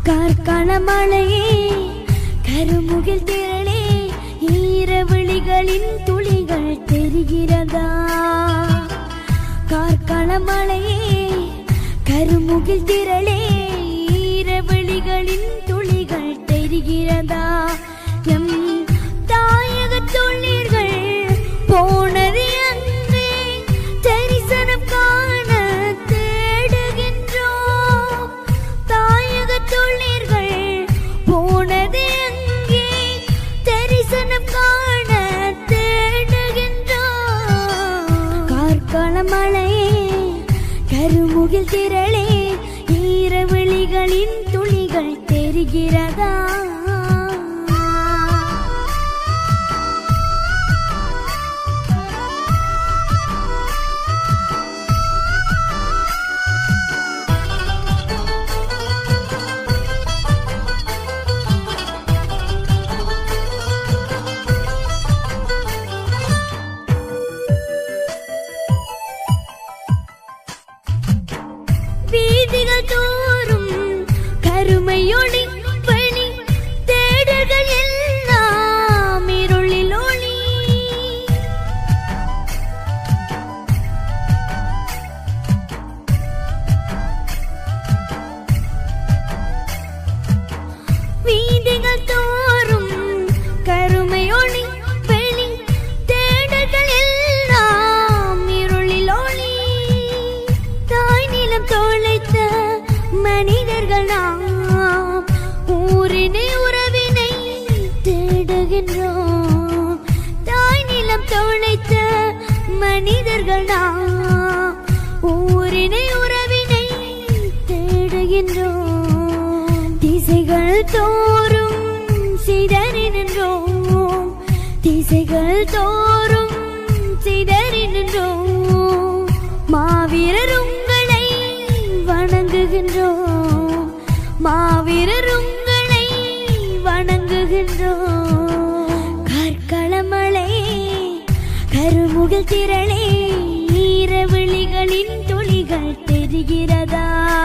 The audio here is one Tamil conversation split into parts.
கார்கால மழையே கருமுகில் திரளே ஈரவிழிகளின் துளிகள் தெரிகிறதா கார்கால மழையே கருமுகில் திரளே ஈரவிழிகளின் துளிகள் தெரிகிறதா எம் தாயக துளிர்கள் போனது அங்கே தரிசனம் காண தேடுகின்றோம் தாயக துளிர்கள் போனது அங்கே தரிசனம் காண தேடுகின்றோம் கார்கால மழையே கருமுகில் திரளே ஈரவிழிகளின் துளிகள் தெரிகிறதா வீதிகள் தோறும் கருமையொளி பணி தேடல்கள் எல்லாம் இருளில் ஒளி வீதிகள் தோறும் கருமையொளி வெளி தேடல்கள் எல்லாம் இருளில் ஒளி தாய் நிலம் தொலைத்த மனிதர்கள் நாம் ஊரினை உறவினை தேடுகின்றோம் தாய் நிலம் தொலைத்த மனிதர்கள் நாம் ஊரினை உறவினை தேடுகின்றோம் திசைகள் தோறும் சிதறி நின்றோம் திசைகள் தோறும் சிதறி நின்றோம் மாவீரர் உங்களை வணங்குகின்றோம் மாவீரர் உங்களை வணங்குகின்றோம் கற்களமலை கருமுகில் திரளே ஈரவிழிகளின் துளிகள் தெரிகிறதா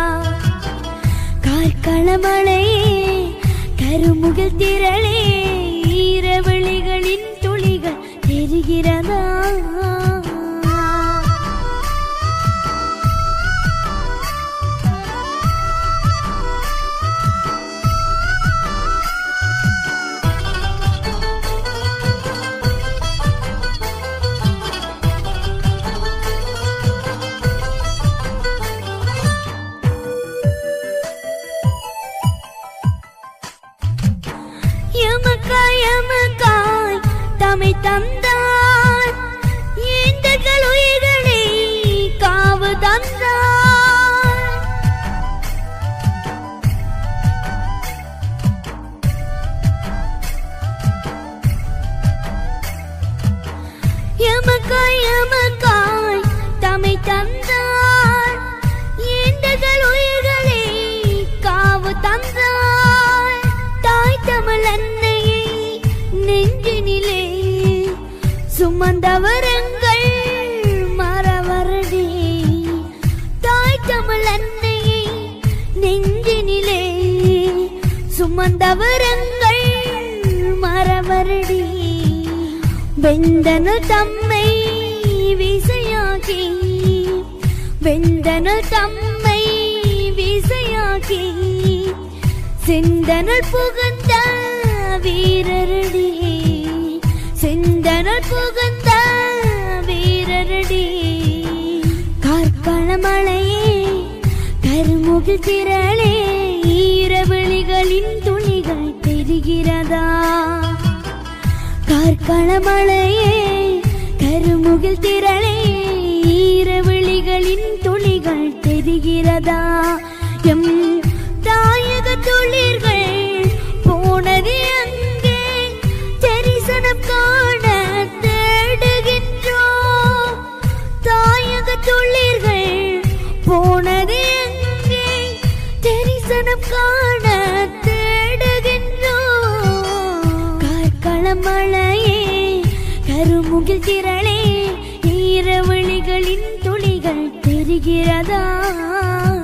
கார்களமலை கருமுகில் திரளே ஈரவிழிகளின் துளிகள் தெரிகிறதா எமக்காய் எமக்காய் தமை தந்தார் ஏந்தர்கள் உயிர்களை காவு தந்தார் எமக்காய் எமக்காய் தமை தந்தார் ஏந்தர்கள் உயிர்களை காவு தந்தார் தாய் தமிழ் அன்னையை நெஞ்சினிலே சுமந்தவரங்கள் மறவரடி தாய் தமிழ் அன்னையை நெஞ்சினிலே சுமந்தவரங்கள் மறவரடி வெந்தன தம்மை விசையாகி வெந்தன தம்மை விசையாகி சிந்தனல் புகுந்த வீரரடி சிந்தனல் புகுந்த வீரரடி கார்காலமலையே கருமுகில் திரளே ஈரவிழிகளின் துளிகள் தெரிகிறதா கார்காலமலையே கருமுகில் திரளே ஈரவிழிகளின் துளிகள் தெரிகிறதா எம் தாயக துளிர்கள் போனது அங்கே தரிசனம் காண தேடுகின்றோம் தாயக துளிர்கள் போனது அங்கே தரிசனம் காண தேடுகின்றோம் கார்காலமலையே கருமுகில் திரளே ஈரவிழிகளின் துளிகள் தெரிகிறதா